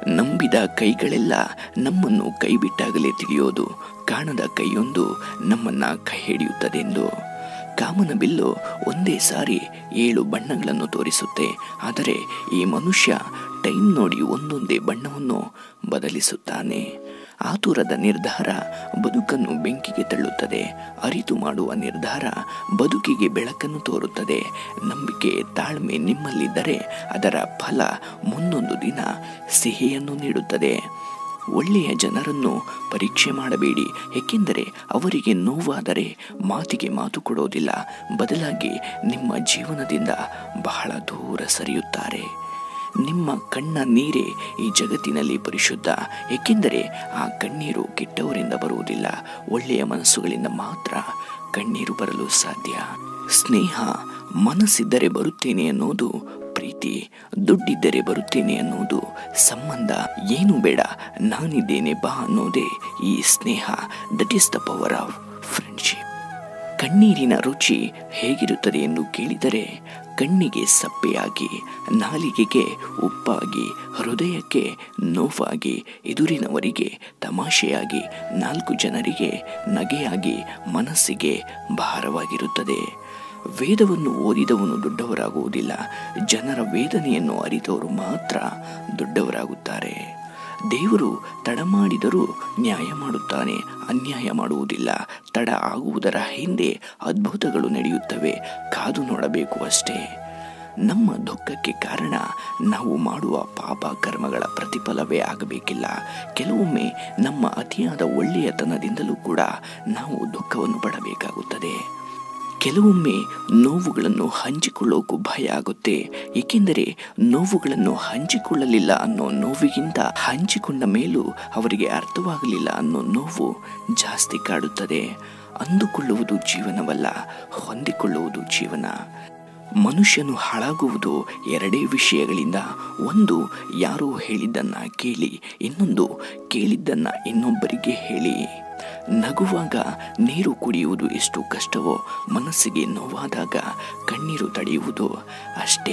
ನಂಬಿದ ಕೈಗಳೆಲ್ಲ ನಮ್ಮನ್ನು ಕೈಬಿಟ್ಟಾಗಲೇ ತಿಳಿಯೋದು ಕಾಣದ ಕೈಯೊಂದು ನಮ್ಮನ್ನ ಕೈ ಹಿಡಿಯುತ್ತದೆಂದು ಕಾಮನ ಬಿಲ್ಲು ಒಂದೇ ಸಾರಿ ಏಳು ಬಣ್ಣಗಳನ್ನು ತೋರಿಸುತ್ತೆ ಆದರೆ ಈ ಮನುಷ್ಯ ಟೈಮ್ ನೋಡಿ ಒಂದೊಂದೇ ಬಣ್ಣವನ್ನು ಬದಲಿಸುತ್ತಾನೆ ಆತುರದ ನಿರ್ಧಾರ ಬದುಕನ್ನು ಬೆಂಕಿಗೆ ತಳ್ಳುತ್ತದೆ ಅರಿತು ಮಾಡುವ ನಿರ್ಧಾರ ಬದುಕಿಗೆ ಬೆಳಕನ್ನು ತೋರುತ್ತದೆ ನಂಬಿಕೆ ತಾಳ್ಮೆ ನಿಮ್ಮಲ್ಲಿದ್ದರೆ ಅದರ ಫಲ ಮುಂದೊಂದು ದಿನ ಸಿಹಿಯನ್ನು ನೀಡುತ್ತದೆ ಒಳ್ಳೆಯ ಜನರನ್ನು ಪರೀಕ್ಷೆ ಮಾಡಬೇಡಿ ಏಕೆಂದರೆ ಅವರಿಗೆ ನೋವಾದರೆ ಮಾತಿಗೆ ಮಾತು ಕೊಡೋದಿಲ್ಲ ಬದಲಾಗಿ ನಿಮ್ಮ ಜೀವನದಿಂದ ಬಹಳ ದೂರ ಸರಿಯುತ್ತಾರೆ ನಿಮ್ಮ ಕಣ್ಣ ನೀರೇ ಈ ಜಗತ್ತಿನಲ್ಲಿ ಪರಿಶುದ್ಧ ಏಕೆಂದರೆ ಆ ಕಣ್ಣೀರು ಕೆಟ್ಟವರಿಂದ ಬರುವುದಿಲ್ಲ ಒಳ್ಳೆಯ ಮನಸ್ಸುಗಳಿಂದ ಮಾತ್ರ ಕಣ್ಣೀರು ಬರಲು ಸಾಧ್ಯ ಸ್ನೇಹ ಮನಸ್ಸಿದ್ದರೆ ಬರುತ್ತೇನೆ ಅನ್ನೋದು ಪ್ರೀತಿ ದುಡ್ಡಿದ್ದರೆ ಬರುತ್ತೇನೆ ಅನ್ನೋದು ಸಂಬಂಧ ಏನು ಬೇಡ ನಾನಿದ್ದೇನೆ ಬಾ ಅನ್ನೋದೇ ಈ ಸ್ನೇಹ that is the power of friendship ಕಣ್ಣೀರಿನ ರುಚಿ ಹೇಗಿರುತ್ತದೆ ಎಂದು ಕೇಳಿದರೆ ಕಣ್ಣಿಗೆ ಸಪ್ಪೆಯಾಗಿ ನಾಲಿಗೆಗೆ ಉಪ್ಪಾಗಿ ಹೃದಯಕ್ಕೆ ನೋವಾಗಿ ಎದುರಿನವರಿಗೆ ತಮಾಷೆಯಾಗಿ ನಾಲ್ಕು ಜನರಿಗೆ ನಗೆಯಾಗಿ ಮನಸ್ಸಿಗೆ ಭಾರವಾಗಿರುತ್ತದೆ ವೇದವನ್ನು ಓದಿದವನು ದೊಡ್ಡವರಾಗುವುದಿಲ್ಲ ಜನರ ವೇದನೆಯನ್ನು ಅರಿತವರು ಮಾತ್ರ ದೊಡ್ಡವರಾಗುತ್ತಾರೆ ದೇವರು ತಡ ಮಾಡಿದರೂ ನ್ಯಾಯ ಮಾಡುತ್ತಾನೆ ಅನ್ಯಾಯ ಮಾಡುವುದಿಲ್ಲ ತಡ ಆಗುವುದರ ಹಿಂದೆ ಅದ್ಭುತಗಳು ನಡೆಯುತ್ತವೆ ಕಾದು ನೋಡಬೇಕು ಅಷ್ಟೇ ನಮ್ಮ ದುಃಖಕ್ಕೆ ಕಾರಣ ನಾವು ಮಾಡುವ ಪಾಪ ಕರ್ಮಗಳ ಪ್ರತಿಫಲವೇ ಆಗಬೇಕಿಲ್ಲ ಕೆಲವೊಮ್ಮೆ ನಮ್ಮ ಅತಿಯಾದ ಒಳ್ಳೆಯತನದಿಂದಲೂ ಕೂಡ ನಾವು ದುಃಖವನ್ನು ಪಡಬೇಕಾಗುತ್ತದೆ ಕೆಲವೊಮ್ಮೆ ನೋವುಗಳನ್ನು ಹಂಚಿಕೊಳ್ಳೋಕು ಭಯ ಆಗುತ್ತೆ ಏಕೆಂದರೆ ನೋವುಗಳನ್ನು ಹಂಚಿಕೊಳ್ಳಲಿಲ್ಲ ಅನ್ನೋ ನೋವಿಗಿಂತ ಹಂಚಿಕೊಂಡ ಮೇಲೂ ಅವರಿಗೆ ಅರ್ಥವಾಗಲಿಲ್ಲ ಅನ್ನೋ ನೋವು ಜಾಸ್ತಿ ಕಾಡುತ್ತದೆ ಅಂದುಕೊಳ್ಳುವುದು ಜೀವನವಲ್ಲ ಹೊಂದಿಕೊಳ್ಳುವುದು ಜೀವನ ಮನುಷ್ಯನು ಹಾಳಾಗುವುದು ಎರಡೇ ವಿಷಯಗಳಿಂದ ಒಂದು ಯಾರೋ ಹೇಳಿದ್ದನ್ನ ಕೇಳಿ ಇನ್ನೊಂದು ಕೇಳಿದ್ದನ್ನ ಇನ್ನೊಬ್ಬರಿಗೆ ಹೇಳಿ ನಗುವಾಗ ನೀರು ಕುಡಿಯುವುದು ಎಷ್ಟು ಕಷ್ಟವೋ ಮನಸ್ಸಿಗೆ ನೋವಾದಾಗ ಕಣ್ಣೀರು ತಡೆಯುವುದು ಅಷ್ಟೇ